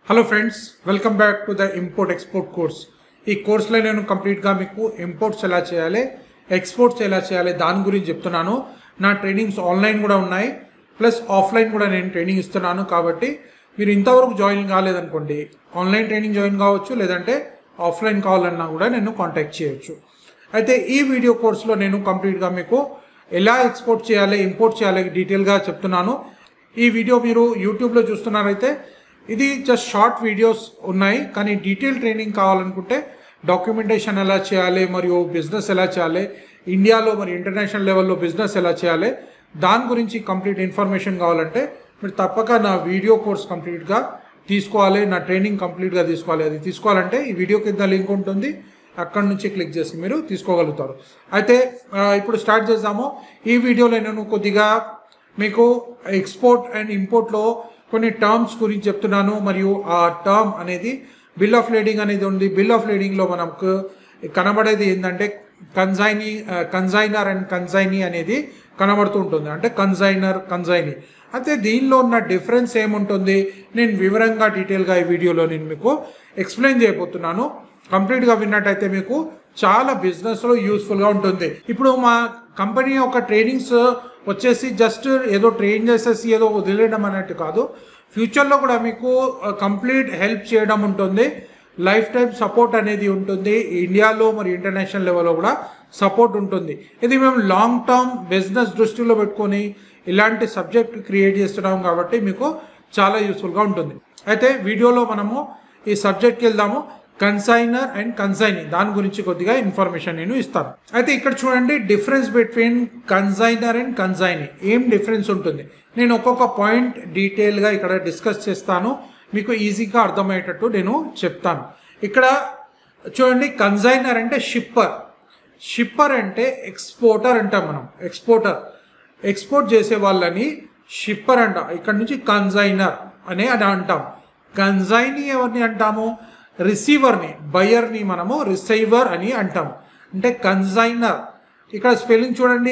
hello friends welcome back to the import export course ఈ కోర్స్లో నేను కంప్లీట్గా మీకు ఇంపోర్ట్స్ ఎలా చేయాలి ఎక్స్పోర్ట్స్ ఎలా చేయాలి దాని గురించి చెప్తున్నాను నా ట్రైనింగ్స్ ఆన్లైన్ కూడా ఉన్నాయి ప్లస్ ఆఫ్లైన్ కూడా నేను ట్రైనింగ్ ఇస్తున్నాను కాబట్టి మీరు ఇంతవరకు జాయిన్ కాలేదనుకోండి ఆన్లైన్ ట్రైనింగ్ జాయిన్ కావచ్చు లేదంటే ఆఫ్లైన్ కావాలన్నా కూడా నేను కాంటాక్ట్ చేయొచ్చు అయితే ఈ వీడియో కోర్స్లో నేను కంప్లీట్గా మీకు ఎలా ఎక్స్పోర్ట్ చేయాలి ఇంపోర్ట్ చేయాలి డీటెయిల్గా చెప్తున్నాను ఈ వీడియో మీరు యూట్యూబ్లో చూస్తున్నారైతే ఇది జస్ట్ షార్ట్ వీడియోస్ ఉన్నాయి కానీ డీటెయిల్ ట్రైనింగ్ కావాలనుకుంటే డాక్యుమెంటేషన్ ఎలా చేయాలి మరియు బిజినెస్ ఎలా చేయాలి ఇండియాలో మరి ఇంటర్నేషనల్ లెవెల్లో బిజినెస్ ఎలా చేయాలి దాని గురించి కంప్లీట్ ఇన్ఫర్మేషన్ కావాలంటే మీరు తప్పక నా వీడియో కోర్స్ కంప్లీట్గా తీసుకోవాలి నా ట్రైనింగ్ కంప్లీట్గా తీసుకోవాలి అది తీసుకోవాలంటే ఈ వీడియో కింద లింక్ ఉంటుంది అక్కడ నుంచి క్లిక్ చేసి మీరు తీసుకోగలుగుతారు అయితే ఆ, ఇప్పుడు స్టార్ట్ చేద్దాము ఈ వీడియోలో నేను కొద్దిగా మీకు ఎక్స్పోర్ట్ అండ్ ఇంపోర్ట్లో కొన్ని టర్మ్స్ గురించి చెప్తున్నాను మరియు ఆ టర్మ్ అనేది బిల్ ఆఫ్ లేడింగ్ అనేది ఉంది బిల్ ఆఫ్ లేడింగ్లో మనకు కనబడేది ఏంటంటే కన్జైనీ కన్జైనర్ అండ్ కన్జైనీ అనేది కనబడుతూ ఉంటుంది అంటే కన్జైనర్ కన్జైనీ అయితే దీనిలో ఉన్న డిఫరెన్స్ ఏముంటుంది నేను వివరంగా డీటెయిల్గా ఈ వీడియోలో నేను మీకు ఎక్స్ప్లెయిన్ చేయబోతున్నాను కంప్లీట్గా విన్నట్టయితే మీకు చాలా బిజినెస్లో యూస్ఫుల్గా ఉంటుంది ఇప్పుడు మా కంపెనీ యొక్క ట్రైనింగ్స్ వచ్చేసి జస్ట్ ఏదో ట్రైన్ చేసేసి ఏదో వదిలేయడం అన్నట్టు కాదు ఫ్యూచర్లో కూడా మీకు కంప్లీట్ హెల్ప్ చేయడం ఉంటుంది లైఫ్ టైం సపోర్ట్ అనేది ఉంటుంది ఇండియాలో మరి ఇంటర్నేషనల్ లెవెల్లో కూడా సపోర్ట్ ఉంటుంది ఇది మేము లాంగ్ టర్మ్ బిజినెస్ దృష్టిలో పెట్టుకొని ఇలాంటి సబ్జెక్ట్ క్రియేట్ చేస్తున్నాం కాబట్టి మీకు చాలా యూస్ఫుల్గా ఉంటుంది అయితే వీడియోలో మనము ఈ సబ్జెక్ట్కి వెళ్దాము కన్సైనర్ అండ్ కన్సైనీ దాని గురించి కొద్దిగా ఇన్ఫర్మేషన్ నేను ఇస్తాను అయితే ఇక్కడ చూడండి difference between consignor and consignee ఏం డిఫరెన్స్ ఉంటుంది నేను ఒక్కొక్క పాయింట్ డీటెయిల్గా ఇక్కడ డిస్కస్ చేస్తాను మీకు ఈజీగా అర్థమయ్యేటట్టు నేను చెప్తాను ఇక్కడ చూడండి కన్సైనర్ అంటే షిప్పర్ షిప్పర్ అంటే ఎక్స్పోర్టర్ అంటాం మనం ఎక్స్పోర్టర్ ఎక్స్పోర్ట్ చేసే వాళ్ళని షిప్పర్ అంటాం ఇక్కడ నుంచి కన్సైనర్ అనే అని అంటాం కన్సైనీ ఎవరిని అంటాము రిసీవర్ని బయర్ని మనము రిసీవర్ అని అంటాం అంటే కన్సైనర్ ఇక్కడ స్పెల్లింగ్ చూడండి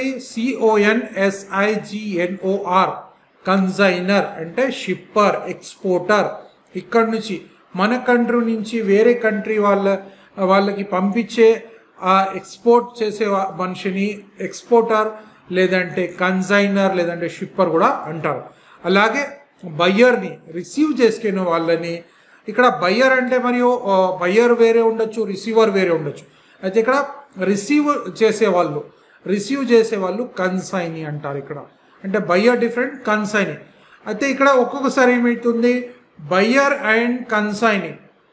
సిఓఎన్ఎస్ఐజిఎన్ఓఆర్ కన్సైనర్ అంటే షిప్పర్ ఎక్స్పోర్టర్ ఇక్కడ నుంచి మన కంట్రీ నుంచి వేరే కంట్రీ వాళ్ళ వాళ్ళకి పంపించే ఆ ఎక్స్పోర్ట్ చేసే వా- మనిషిని ఎక్స్పోర్టర్ లేదంటే కన్సైనర్ లేదంటే షిప్పర్ కూడా అంటారు అలాగే బయ్యర్ని రిసీవ్ చేసుకునే వాళ్ళని ఇక్కడ బయ్యర్ అంటే మరియు బయ్యర్ వేరే ఉండొచ్చు రిసీవర్ వేరే ఉండొచ్చు అయితే ఇక్కడ రిసీవ్ చేసే వాళ్ళు రిసీవ్ చేసే వాళ్ళు కన్సైని అంటారు ఇక్కడ అంటే బయ్యర్ డిఫరెంట్ కన్సైని అయితే ఇక్కడ ఒక్కొక్కసారి ఏమవుతుంది buyer and consignee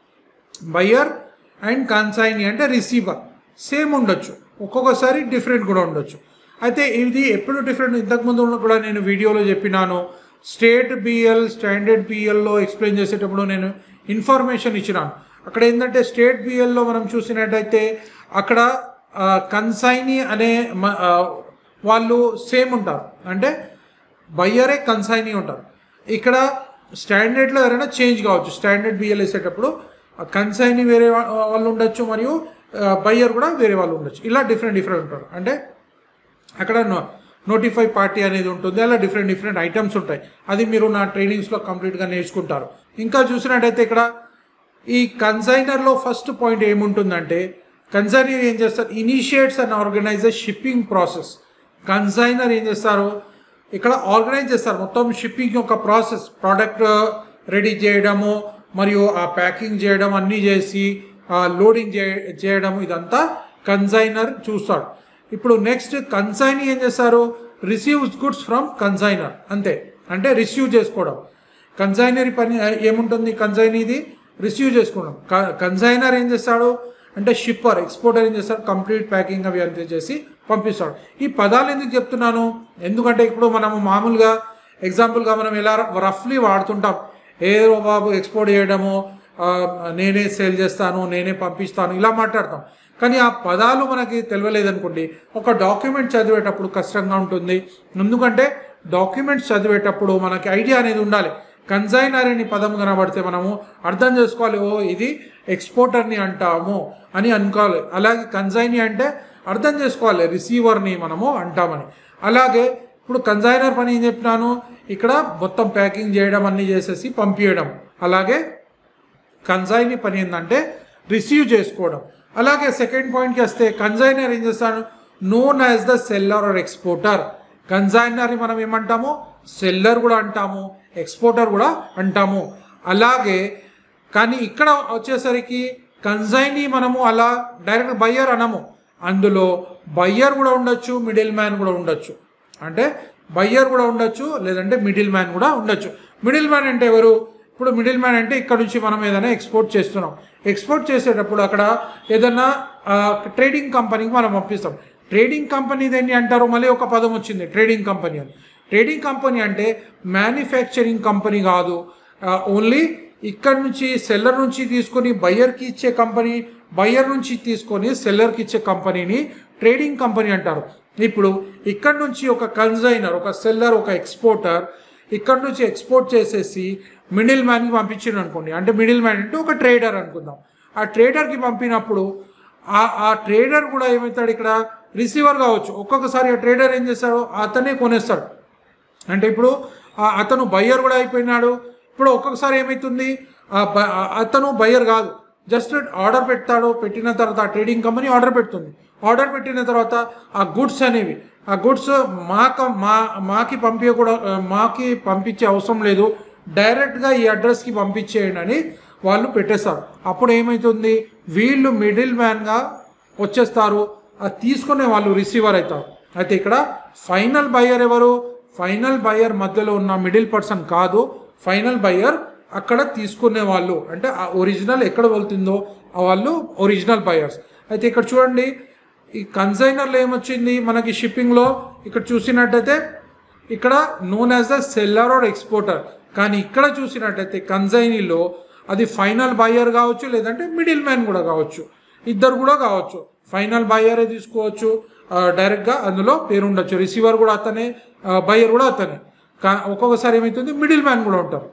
buyer and consignee అంటే రిసీవర్ సేమ్ ఉండొచ్చు ఒక్కొక్కసారి డిఫరెంట్ కూడా ఉండొచ్చు అయితే ఇది ఎప్పుడు డిఫరెంట్ ఇంతకుముందు కూడా నేను వీడియోలో చెప్పినాను స్టేట్ బిఎల్ స్టాండర్డ్ బిఎల్లో ఎక్స్ప్లెయిన్ చేసేటప్పుడు నేను ఇన్ఫర్మేషన్ ఇచ్చినాను అక్కడ ఏంటంటే స్టేట్ బిఎల్లో మనం చూసినట్టయితే అక్కడ కన్సైనీ అనే మ- ఆ, వాళ్ళు సేమ్ ఉంటారు అంటే బయ్యరే కన్సైనీ ఉంటారు ఇక్కడ స్టాండర్డ్లో ఎవరైనా చేంజ్ కావచ్చు స్టాండర్డ్ బిఎల్ వేసేటప్పుడు కన్సైనీ వేరే వా- వాళ్ళు ఉండొచ్చు మరియు బయ్యర్ కూడా వేరే వాళ్ళు ఉండొచ్చు ఇలా డిఫరెంట్ డిఫరెంట్ ఉంటారు అంటే అక్కడ నో- నోటిఫై పార్టీ అనేది ఉంటుంది అలా డిఫరెంట్ డిఫరెంట్ ఐటమ్స్ ఉంటాయి అది మీరు నా ట్రైనింగ్స్లో కంప్లీట్గా నేర్చుకుంటారు ఇంకా చూసినట్టయితే ఇక్కడ ఈ కన్సైనర్లో ఫస్ట్ పాయింట్ ఏముంటుందంటే కన్సైనర్ ఏం చేస్తారు initiates and organise shipping process consignor ఏం చేస్తారు ఇక్కడ ఆర్గనైజ్ చేస్తారు మొత్తం షిప్పింగ్ యొక్క ప్రాసెస్ ప్రోడక్ట్ రెడీ చేయడము మరియు ఆ ప్యాకింగ్ చేయడం అన్నీ చేసి లోడింగ్ చేయడం ఇదంతా కన్సైనర్ చూస్తాడు ఇప్పుడు నెక్స్ట్ కన్సైనీ ఏం చేస్తారు రిసీవ్స్ గుడ్స్ ఫ్రమ్ కన్సైనర్ అంతే అంటే రిసీవ్ చేసుకోవడం కన్సైనరీ పని ఏముంటుంది కన్సైనీది రిసీవ్ చేసుకోవడం కన్సైనర్ ఏం చేస్తాడు అంటే షిప్పర్ ఎక్స్పోర్టర్ ఏం చేస్తాడు కంప్లీట్ ప్యాకింగ్ అవి అంతే చేసి పంపిస్తాడు ఈ పదాలు ఎందుకు చెప్తున్నాను ఎందుకంటే ఇప్పుడు మనము మామూలుగా ఎగ్జాంపుల్గా మనం ఎలా రఫ్లీ వాడుతుంటాం ఏదో బాబు ఎక్స్పోర్ట్ చేయడము ఆ, నేనే సేల్ చేస్తాను నేనే పంపిస్తాను ఇలా మాట్లాడతాం కానీ ఆ పదాలు మనకి తెలియలేదనుకోండి ఒక డాక్యుమెంట్ చదివేటప్పుడు కష్టంగా ఉంటుంది ఎందుకంటే డాక్యుమెంట్స్ చదివేటప్పుడు మనకి ఐడియా అనేది ఉండాలి కన్సైనర్ అని పదం కనబడితే మనము అర్థం చేసుకోవాలి ఓ ఇది ఎక్స్పోర్టర్ని అంటాము అని అనుకోవాలి అలాగే కన్సైనీ అంటే అర్థం చేసుకోవాలి రిసీవర్ని మనము అంటామని అలాగే ఇప్పుడు కన్సైనర్ పని ఏం చెప్పినాను ఇక్కడ మొత్తం ప్యాకింగ్ చేయడం అన్నీ చేసేసి పంపించడం అలాగే కన్జైనీ పని ఏంటంటే రిసీవ్ చేసుకోవడం అలాగే సెకండ్ పాయింట్కి వస్తే కన్జైనర్ ఏం చేస్తాడు known as the seller or exporter కన్జైనర్ని మనం ఏమంటాము సెల్లర్ కూడా అంటాము ఎక్స్పోర్టర్ కూడా అంటాము అలాగే కానీ ఇక్కడ వచ్చేసరికి కన్జైనీ మనము అలా డైరెక్ట్ బయ్యర్ అనము అందులో బయ్యర్ కూడా ఉండొచ్చు మిడిల్ మ్యాన్ కూడా ఉండొచ్చు అంటే బయ్యర్ కూడా ఉండొచ్చు లేదంటే మిడిల్ మ్యాన్ కూడా ఉండొచ్చు మిడిల్ మ్యాన్ అంటే ఎవరు ఇప్పుడు మిడిల్ మ్యాన్ అంటే ఇక్కడ నుంచి మనం ఏదైనా ఎక్స్పోర్ట్ చేస్తున్నాం ఎక్స్పోర్ట్ చేసేటప్పుడు అక్కడ ఏదైనా ట్రేడింగ్ కంపెనీకి మనం పంపిస్తాం ట్రేడింగ్ కంపెనీ దేన్ని అంటారు మళ్ళీ ఒక పదం వచ్చింది ట్రేడింగ్ కంపెనీ అని ట్రేడింగ్ కంపెనీ అంటే మ్యానుఫ్యాక్చరింగ్ కంపెనీ కాదు ఓన్లీ ఇక్కడ నుంచి సెల్లర్ నుంచి తీసుకొని బయ్యర్కి ఇచ్చే కంపెనీ బయ్యర్ నుంచి తీసుకొని సెల్లర్కి ఇచ్చే కంపెనీని ట్రేడింగ్ కంపెనీ అంటారు ఇప్పుడు ఇక్కడ నుంచి ఒక కన్జైనర్ ఒక సెల్లర్ ఒక ఎక్స్పోర్టర్ ఇక్కడ నుంచి ఎక్స్పోర్ట్ చేసేసి మిడిల్ మ్యాన్కి పంపించిండు అనుకోండి అంటే మిడిల్ మ్యాన్ అంటే ఒక ట్రేడర్ అనుకుందాం ఆ ట్రేడర్కి పంపినప్పుడు ఆ ఆ ట్రేడర్ కూడా ఏమవుతాడు ఇక్కడ రిసీవర్ కావచ్చు ఒక్కొక్కసారి ఆ ట్రేడర్ ఏం చేస్తాడు అతనే కొనేస్తాడు అంటే ఇప్పుడు ఆ- అతను బయ్యర్ కూడా అయిపోయినాడు ఇప్పుడు ఒక్కొక్కసారి ఏమవుతుంది ఆ బ- ఆ అతను బయ్యర్ కాదు జస్ట్ ఆర్డర్ పెడతాడు పెట్టిన తర్వాత ఆ ట్రేడింగ్ కంపెనీ ఆర్డర్ పెడుతుంది ఆర్డర్ పెట్టిన తర్వాత ఆ గుడ్స్ అనేవి ఆ గుడ్స్ మాక మా మాకి పంపించ కూడా మాకి పంపించే అవసరం లేదు డైరెక్ట్గా ఈ అడ్రస్కి పంపించేయండి అని వాళ్ళు పెట్టేస్తారు అప్పుడు ఏమవుతుంది వీళ్ళు మిడిల్ మ్యాన్గా వచ్చేస్తారు అది తీసుకునే వాళ్ళు రిసీవర్ అవుతారు అయితే ఇక్కడ ఫైనల్ బయ్యర్ ఎవరు ఫైనల్ బయ్యర్ మధ్యలో ఉన్న మిడిల్ పర్సన్ కాదు ఫైనల్ బయ్యర్ అక్కడ తీసుకునే వాళ్ళు అంటే ఆ ఒరిజినల్ ఎక్కడ వెళ్తుందో ఆ వాళ్ళు ఒరిజినల్ బయర్స్ అయితే ఇక్కడ చూడండి ఈ కన్సైనర్లో ఏమొచ్చింది మనకి షిప్పింగ్లో ఇక్కడ చూసినట్టయితే ఇక్కడ known as the seller or exporter కానీ ఇక్కడ చూసినట్టయితే కన్సైనీలో అది ఫైనల్ బయర్ కావచ్చు లేదంటే మిడిల్ మ్యాన్ కూడా కావచ్చు ఇద్దరు కూడా కావచ్చు ఫైనల్ బయరే తీసుకోవచ్చు ఆ, డైరెక్ట్గా అందులో పేరు ఉండొచ్చు రిసీవర్ కూడా అతనే బయర్ కూడా అతనే కా ఒక్కొక్కసారి ఏమవుతుంది మిడిల్ మ్యాన్ కూడా ఉంటారు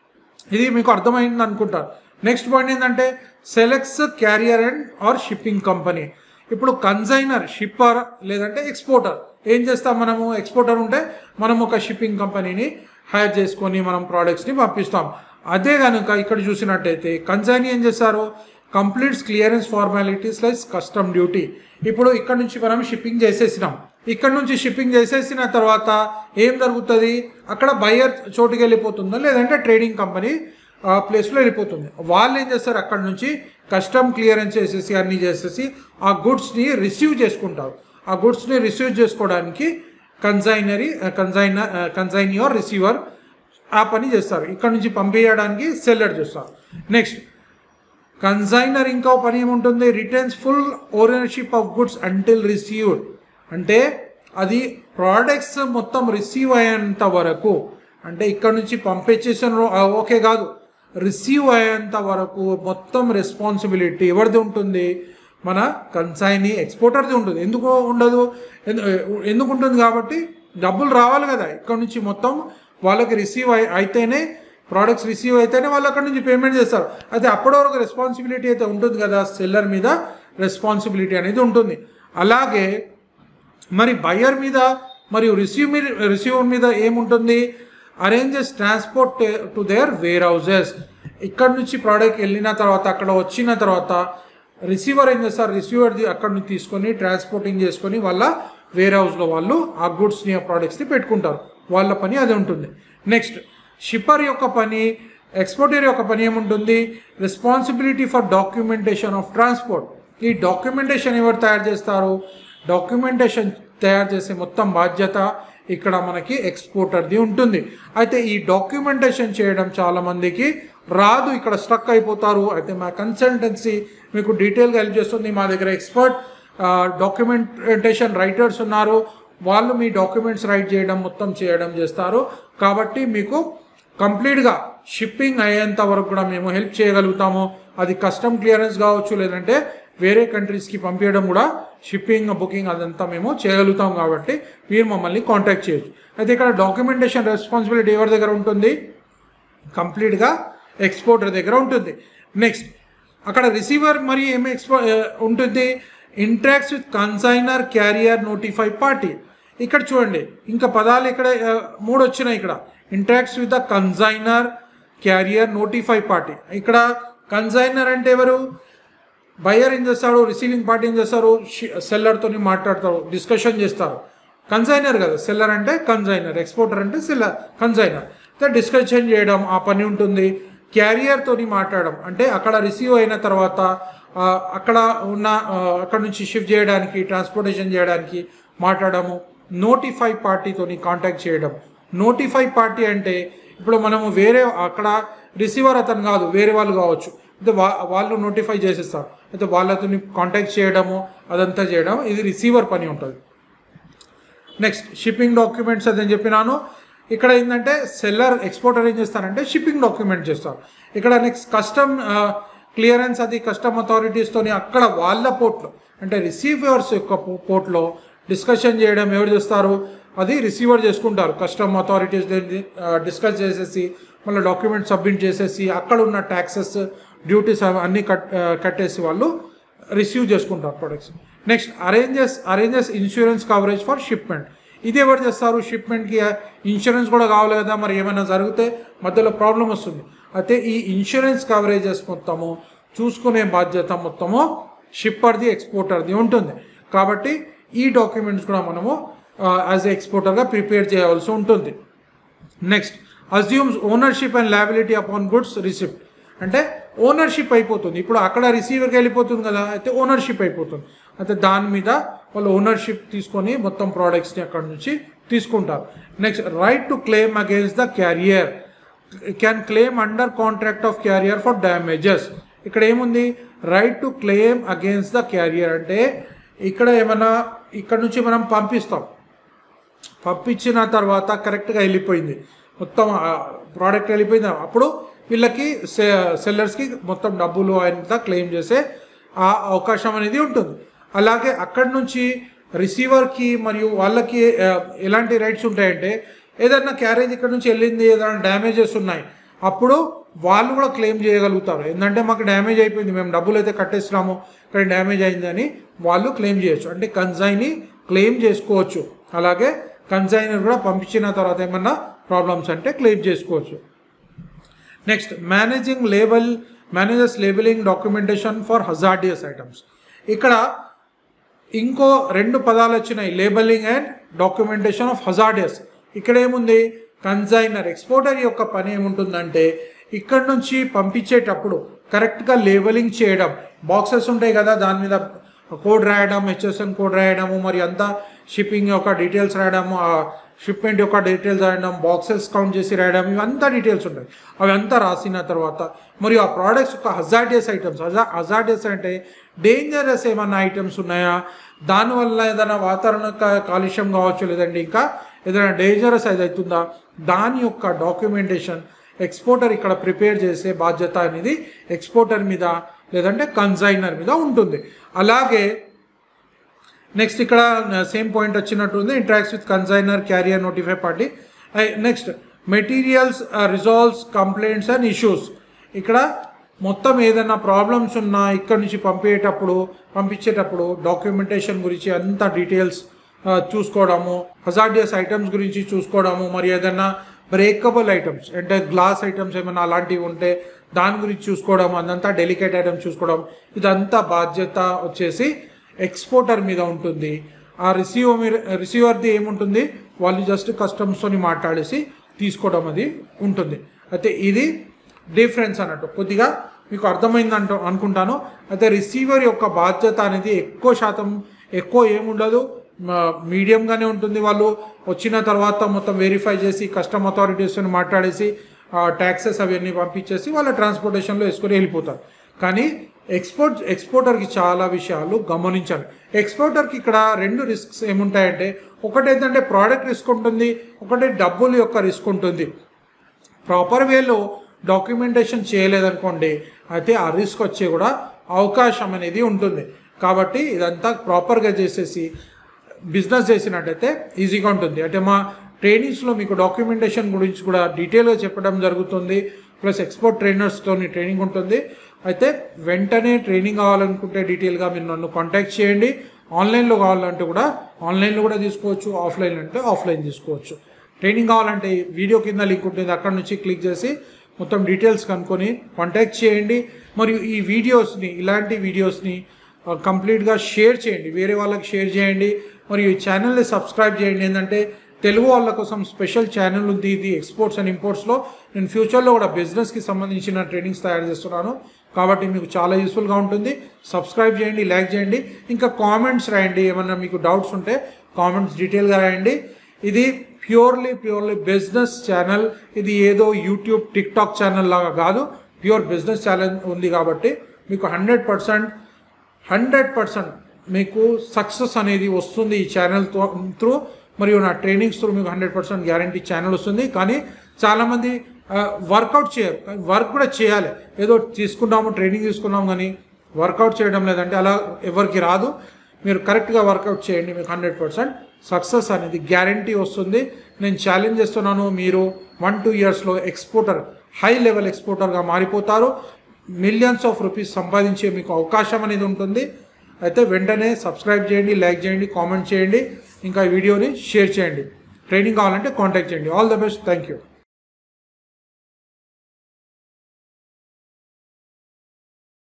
ఇది మీకు అర్థమైంది అనుకుంటారు నెక్స్ట్ పాయింట్ ఏంటంటే selects carrier and or shipping company ఇప్పుడు కన్సైనర్ షిప్పర్ లేదంటే ఎక్స్పోర్టర్ ఏం చేస్తాం మనము ఎక్స్పోర్టర్ ఉంటే మనం ఒక షిప్పింగ్ కంపెనీని హైర్ చేసుకొని మనం ప్రోడక్ట్స్ని పంపిస్తాం అదే కనుక ఇక్కడ చూసినట్టయితే కన్సైనీ ఏం చేస్తారు completes clearance formalities like custom duty ఇప్పుడు ఇక్కడ నుంచి మనం షిప్పింగ్ చేసేసినాం ఇక్కడ నుంచి షిప్పింగ్ చేసేసిన తర్వాత ఏం జరుగుతుంది అక్కడ బయ్యర్ చోటుకి వెళ్ళిపోతుందో లేదంటే ట్రేడింగ్ కంపెనీ ప్లేస్లో వెళ్ళిపోతుంది వాళ్ళు ఏం చేస్తారు అక్కడ నుంచి కస్టమ్ క్లియరెన్స్ చేసేసి అన్నీ చేసేసి ఆ గుడ్స్ని రిసీవ్ చేసుకుంటారు ఆ గుడ్స్ని రిసీవ్ చేసుకోవడానికి కన్సైనరీ కన్సైనర్ కన్సైనీ ఆర్ రిసీవర్ ఆ పని చేస్తారు ఇక్కడ నుంచి పంపించడానికి సెల్లర్ చేస్తారు నెక్స్ట్ కన్సైనర్ ఇంకో పని ఏముంటుంది returns full ownership of goods until received అంటే అది ప్రోడక్ట్స్ మొత్తం రిసీవ్ అయ్యేంత వరకు అంటే ఇక్కడ నుంచి పంపించేసిన ఓకే కాదు రిసీవ్ అయ్యేంత వరకు మొత్తం రెస్పాన్సిబిలిటీ ఎవరిది ఉంటుంది మన కన్సైనీ ఎక్స్పోర్టర్ది ఉంటుంది ఎందుకు ఉండదు ఎందు- ఎందుకు ఉంటుంది కాబట్టి డబ్బులు రావాలి కదా ఇక్కడ నుంచి మొత్తం వాళ్ళకి రిసీవ్ అయి అయితేనే ప్రోడక్ట్స్ రిసీవ్ అయితేనే వాళ్ళు అక్కడ నుంచి పేమెంట్ చేస్తారు అయితే అప్పటి వరకు రెస్పాన్సిబిలిటీ అయితే ఉంటుంది కదా సెల్లర్ మీద రెస్పాన్సిబిలిటీ అనేది ఉంటుంది అలాగే మరి బయ్యర్ మీద మరియు రిసీవ్ మీద రిసీవర్ మీద ఏముంటుంది arranges transport to their warehouses ఇక్కడ నుంచి ప్రోడక్ట్ వెళ్ళిన తర్వాత అక్కడ వచ్చిన తర్వాత రిసీవర్ ఏం చేస్తారు రిసీవర్ది అక్కడ నుంచి తీసుకొని ట్రాన్స్పోర్టింగ్ చేసుకొని వాళ్ళ వేర్ హౌస్లో వాళ్ళు ఆ గుడ్స్ని ఆ ప్రోడక్ట్స్ని పెట్టుకుంటారు వాళ్ళ పని అది ఉంటుంది నెక్స్ట్ షిప్పర్ యొక్క పని ఎక్స్పోర్టర్ యొక్క పని ఏముంటుంది responsibility for documentation of transport ఈ డాక్యుమెంటేషన్ ఎవరు తయారు చేస్తారు డాక్యుమెంటేషన్ తయారు చేసే మొత్తం బాధ్యత ఇక్కడ మనకి ఎక్స్పోర్టర్ది ఉంటుంది అయితే ఈ డాక్యుమెంటేషన్ చేయడం చాలా మందికి రాదు ఇక్కడ స్ట్రక్ అయిపోతారు అయితే మా కన్సల్టెన్సీ మీకు డీటెయిల్గా హెల్ప్ చేస్తుంది మా దగ్గర ఎక్స్పర్ట్ డాక్యుమెంటేషన్ రైటర్స్ ఉన్నారు వాళ్ళు మీ డాక్యుమెంట్స్ రైట్ చేయడం మొత్తం చేయడం చేస్తారు కాబట్టి మీకు కంప్లీట్గా షిప్పింగ్ అయ్యేంత వరకు కూడా మేము హెల్ప్ చేయగలుగుతాము అది కస్టమ్ క్లియరెన్స్ కావచ్చు లేదంటే వేరే కంట్రీస్కి పంపించడం కూడా షిప్పింగ్ బుకింగ్ అదంతా మేము చేయగలుగుతాం కాబట్టి మీరు మమ్మల్ని కాంటాక్ట్ చేయొచ్చు అయితే ఇక్కడ డాక్యుమెంటేషన్ రెస్పాన్సిబిలిటీ ఎవరి దగ్గర ఉంటుంది కంప్లీట్గా ఎక్స్పోర్టర్ దగ్గర ఉంటుంది నెక్స్ట్ అక్కడ రిసీవర్ మరి ఏమి ఎక్స్పో ఉంటుంది interacts with consignor carrier notify party ఇక్కడ చూడండి ఇంకా పదాలు ఇక్కడ ఆ, మూడు వచ్చినాయి ఇక్కడ interacts with the consignor carrier notify party ఇక్కడ కన్సైనర్ అంటే ఎవరు బయర్ ఏం చేస్తాడు రిసీవింగ్ పార్టీ ఏం చేస్తారు సెల్లర్తో మాట్లాడతారు డిస్కషన్ చేస్తారు కన్సైనర్ కదా సెల్లర్ అంటే కన్సైనర్ ఎక్స్పోర్టర్ అంటే సెల్లర్ కన్సైనర్ అయితే డిస్కషన్ చేయడం ఆ పని ఉంటుంది క్యారియర్తో మాట్లాడడం అంటే అక్కడ రిసీవ్ అయిన తర్వాత ఆ, అక్కడ ఉన్న ఆ, అక్కడ నుంచి షిఫ్ట్ చేయడానికి ట్రాన్స్పోర్టేషన్ చేయడానికి మాట్లాడము నోటిఫై పార్టీతోని కాంటాక్ట్ చేయడం నోటిఫై పార్టీ అంటే ఇప్పుడు మనము వేరే అక్కడ రిసీవర్ అతను కాదు వేరే వాళ్ళు కావచ్చు అయితే వా వాళ్ళు నోటిఫై చేసేస్తారు అయితే వాళ్ళతో కాంటాక్ట్ చేయడము అదంతా చేయడం ఇది రిసీవర్ పని ఉంటుంది నెక్స్ట్ షిప్పింగ్ డాక్యుమెంట్స్ అదని చెప్పినాను ఇక్కడ ఏంటంటే సెల్లర్ ఎక్స్పోర్టర్ ఏం చేస్తారంటే షిప్పింగ్ డాక్యుమెంట్ చేస్తారు ఇక్కడ నెక్స్ట్ కస్టమ్ క్లియరెన్స్ అది కస్టమ్ అథారిటీస్తోని అక్కడ వాళ్ళ పోర్ట్లో అంటే రిసీవర్స్ యొక్క పోర్ట్లో డిస్కషన్ చేయడం ఎవరు చేస్తారు అది రిసీవర్ చేసుకుంటారు కస్టమ్ అథారిటీస్ డిస్కస్ చేసేసి మళ్ళీ డాక్యుమెంట్ సబ్మిట్ చేసేసి అక్కడ ఉన్న ట్యాక్సెస్ డ్యూటీస్ అన్నీ కట్ ఆ, కట్టేసి వాళ్ళు రిసీవ్ చేసుకుంటారు products next arranges arranges insurance coverage for shipment ఇది ఎవరు చేస్తారు షిప్మెంట్కి ఇన్సూరెన్స్ కూడా కావాలి కదా మరి ఏమైనా జరిగితే మధ్యలో ప్రాబ్లం వస్తుంది అయితే ఈ ఇన్సూరెన్స్ కవరేజెస్ మొత్తము చూసుకునే బాధ్యత మొత్తము షిప్పర్ది ఎక్స్పోర్టర్ది ఉంటుంది కాబట్టి ఈ డాక్యుమెంట్స్ కూడా మనము యాజ్ ఎక్స్పోర్టర్గా ప్రిపేర్ చేయవలసి ఉంటుంది next assumes ownership and liability upon goods receipt అంటే ఓనర్షిప్ అయిపోతుంది ఇప్పుడు అక్కడ రిసీవర్కి వెళ్ళిపోతుంది కదా అయితే ఓనర్షిప్ అయిపోతుంది అయితే దాని మీద వాళ్ళు ఓనర్షిప్ తీసుకొని మొత్తం ప్రోడక్ట్స్ని అక్కడ నుంచి తీసుకుంటారు next right to claim against the carrier can claim under contract of carrier for damages ఇక్కడ ఏముంది right to claim against the carrier అంటే ఇక్కడ ఏమైనా ఇక్కడ నుంచి మనం పంపిస్తాం పంపించిన తర్వాత కరెక్ట్గా వెళ్ళిపోయింది మొత్తం ప్రోడక్ట్ వెళ్ళిపోయింది అప్పుడు వీళ్ళకి సెల్లర్స్కి మొత్తం డబ్బులు అంతా క్లెయిమ్ చేసే ఆ అవకాశం అనేది ఉంటుంది అలాగే అక్కడి నుంచి రిసీవర్కి మరియు వాళ్ళకి ఆ, ఎలాంటి రైట్స్ ఉంటాయంటే ఏదైనా క్యారేజ్ ఇక్కడ నుంచి వెళ్ళింది ఏదైనా డ్యామేజెస్ ఉన్నాయి అప్పుడు వాళ్ళు కూడా క్లెయిమ్ చేయగలుగుతారు ఏంటంటే మాకు డ్యామేజ్ అయిపోయింది మేము డబ్బులు అయితే కట్టేస్తున్నాము కానీ డ్యామేజ్ అయిందని వాళ్ళు క్లెయిమ్ చేయొచ్చు అంటే కన్సైన్ని క్లెయిమ్ చేసుకోవచ్చు అలాగే కన్సైనర్ కూడా పంపించిన తర్వాత ఏమన్నా ప్రాబ్లమ్స్ అంటే క్లెయిమ్ చేసుకోవచ్చు next managing label managers labelling documentation for hazardous items ఇక్కడ ఇంకో రెండు పదాలు వచ్చినాయి labelling and documentation of hazardous ఇక్కడ ఏముంది కన్సైనర్ ఎక్స్పోర్టర్ యొక్క పని ఏముంటుందంటే ఇక్కడ నుంచి పంపించేటప్పుడు కరెక్ట్గా లేబలింగ్ చేయడం బాక్సెస్ ఉంటాయి కదా దాని మీద కోడ్ రాయడం హెచ్ఎస్ఎన్ కోడ్ రాయడము మరి అంతా షిప్పింగ్ యొక్క డీటెయిల్స్ రాయడము ఆ షిప్మెంట్ యొక్క డీటెయిల్స్ రాయడం బాక్సెస్ కౌంట్ చేసి రాయడం ఇవంతా డీటెయిల్స్ ఉంటాయి అవి అంతా రాసిన తర్వాత మరియు ఆ ప్రోడక్ట్స్ యొక్క హజార్డియస్ ఐటమ్స్ హజా హజార్డియస్ అంటే డేంజరస్ ఏమన్నా ఐటమ్స్ ఉన్నాయా దానివల్ల ఏదైనా వాతావరణ కా- కాలుష్యం కావచ్చు లేదంటే ఇంకా ఏదైనా డేంజరస్ అది అవుతుందా దాని యొక్క డాక్యుమెంటేషన్ ఎక్స్పోర్టర్ ఇక్కడ ప్రిపేర్ చేసే బాధ్యత అనేది ఎక్స్పోర్టర్ మీద లేదంటే కన్సైనర్ మీద ఉంటుంది అలాగే నెక్స్ట్ ఇక్కడ సేమ్ పాయింట్ వచ్చినట్టుంది interacts with consignor carrier notify party next materials resolves complaints and issues ఇక్కడ మొత్తం ఏదైనా ప్రాబ్లమ్స్ ఉన్నా ఇక్కడ నుంచి పంపేటప్పుడు పంపించేటప్పుడు డాక్యుమెంటేషన్ గురించి అంత డీటెయిల్స్ చూసుకోవడము హజార్డియస్ ఐటమ్స్ గురించి చూసుకోవడము మరి ఏదైనా బ్రేకబుల్ ఐటమ్స్ అంటే గ్లాస్ ఐటమ్స్ ఏమైనా అలాంటివి ఉంటే దాని గురించి చూసుకోవడం అదంతా డెలికేట్ ఐటమ్స్ చూసుకోవడం ఇదంతా బాధ్యత వచ్చేసి ఎక్స్పోర్టర్ మీద ఉంటుంది ఆ రిసీవర్ మీద రిసీవర్ది ఏముంటుంది వాళ్ళు జస్ట్ కస్టమ్స్తోని మాట్లాడేసి తీసుకోవడం అది ఉంటుంది అయితే ఇది డిఫరెన్స్ అన్నట్టు కొద్దిగా మీకు అర్థమైంది అంటూ అనుకుంటాను అయితే రిసీవర్ యొక్క బాధ్యత అనేది ఎక్కువ శాతం ఎక్కువ ఏముండదు మీడియంగానే ఉంటుంది వాళ్ళు వచ్చిన తర్వాత మొత్తం వెరిఫై చేసి కస్టమ్ అథారిటీస్తో మాట్లాడేసి ట్యాక్సెస్ అవన్నీ పంపించేసి వాళ్ళ ట్రాన్స్పోర్టేషన్లో వేసుకొని వెళ్ళిపోతారు కానీ ఎక్స్పోర్ట్ ఎక్స్పోర్టర్కి చాలా విషయాలు గమనించాలి ఎక్స్పోర్టర్కి ఇక్కడ రెండు రిస్క్స్ ఏముంటాయంటే ఒకటి ఏంటంటే ప్రోడక్ట్ రిస్క్ ఉంటుంది ఒకటి డబ్బుల యొక్క రిస్క్ ఉంటుంది ప్రాపర్ వేలో డాక్యుమెంటేషన్ చేయలేదనుకోండి అయితే ఆ రిస్క్ వచ్చే కూడా అవకాశం అనేది ఉంటుంది కాబట్టి ఇదంతా ప్రాపర్గా చేసేసి బిజినెస్ చేసినట్టయితే ఈజీగా ఉంటుంది అంటే మా ట్రైనింగ్స్లో మీకు డాక్యుమెంటేషన్ గురించి కూడా డీటెయిల్గా చెప్పడం జరుగుతుంది ప్లస్ ఎక్స్పోర్ట్ ట్రైనర్స్తోని ట్రైనింగ్ ఉంటుంది అయితే వెంటనే ట్రైనింగ్ కావాలనుకుంటే డీటెయిల్గా మీరు నన్ను కాంటాక్ట్ చేయండి ఆన్లైన్లో కావాలంటే కూడా ఆన్లైన్లో కూడా తీసుకోవచ్చు ఆఫ్లైన్ అంటే ఆఫ్లైన్ తీసుకోవచ్చు ట్రైనింగ్ కావాలంటే ఈ వీడియో కింద లింక్ ఉంటుంది అక్కడ నుంచి క్లిక్ చేసి మొత్తం డీటెయిల్స్ కనుక్కొని కాంటాక్ట్ చేయండి మరియు ఈ వీడియోస్ని ఇలాంటి వీడియోస్ని కంప్లీట్గా షేర్ చేయండి వేరే వాళ్ళకి షేర్ చేయండి మరియు ఈ ఛానల్ని సబ్స్క్రైబ్ చేయండి ఏంటంటే తెలుగు వాళ్ళ కోసం స్పెషల్ ఛానల్ ఉంది ఇది ఎక్స్పోర్ట్స్ అండ్ ఇంపోర్ట్స్లో నేను ఫ్యూచర్లో కూడా బిజినెస్కి సంబంధించిన ట్రైనింగ్స్ తయారు చేస్తున్నాను కాబట్టి మీకు చాలా యూస్ఫుల్గా ఉంటుంది సబ్స్క్రైబ్ చేయండి లైక్ చేయండి ఇంకా కామెంట్స్ రాయండి ఏమన్నా మీకు డౌట్స్ ఉంటే కామెంట్స్ డీటెయిల్గా రాయండి ఇది ప్యూర్లీ ప్యూర్లీ బిజినెస్ ఛానల్ ఇది ఏదో యూట్యూబ్ టిక్ టాక్ ఛానల్ లాగా కాదు ప్యూర్ బిజినెస్ ఛానల్ ఉంది కాబట్టి మీకు హండ్రెడ్ పర్సెంట్ హండ్రెడ్ పర్సెంట్ మీకు సక్సెస్ అనేది వస్తుంది ఈ ఛానల్ త్రూ మరియు నా ట్రైనింగ్స్ త్రూ మీకు హండ్రెడ్ పర్సెంట్ గ్యారంటీ ఛానల్ వస్తుంది కానీ చాలామంది వర్కౌట్ చేయరు వర్క్ కూడా చేయాలి ఏదో తీసుకున్నాము ట్రైనింగ్ తీసుకున్నాము కానీ వర్కౌట్ చేయడం లేదంటే అలా ఎవరికి రాదు మీరు కరెక్ట్గా వర్కౌట్ చేయండి మీకు హండ్రెడ్ పర్సెంట్ సక్సెస్ అనేది గ్యారంటీ వస్తుంది నేను ఛాలెంజ్ చేస్తున్నాను మీరు వన్ టూ ఇయర్స్లో ఎక్స్పోర్టర్ హై లెవెల్ ఎక్స్పోర్టర్గా మారిపోతారు మిలియన్స్ ఆఫ్ రూపీస్ సంపాదించే మీకు అవకాశం అనేది ఉంటుంది అయితే వెంటనే సబ్స్క్రైబ్ చేయండి లైక్ చేయండి కామెంట్ చేయండి ఇంకా ఈ వీడియోని షేర్ చేయండి ట్రైనింగ్ కావాలంటే కాంటాక్ట్ చేయండి all the best thank you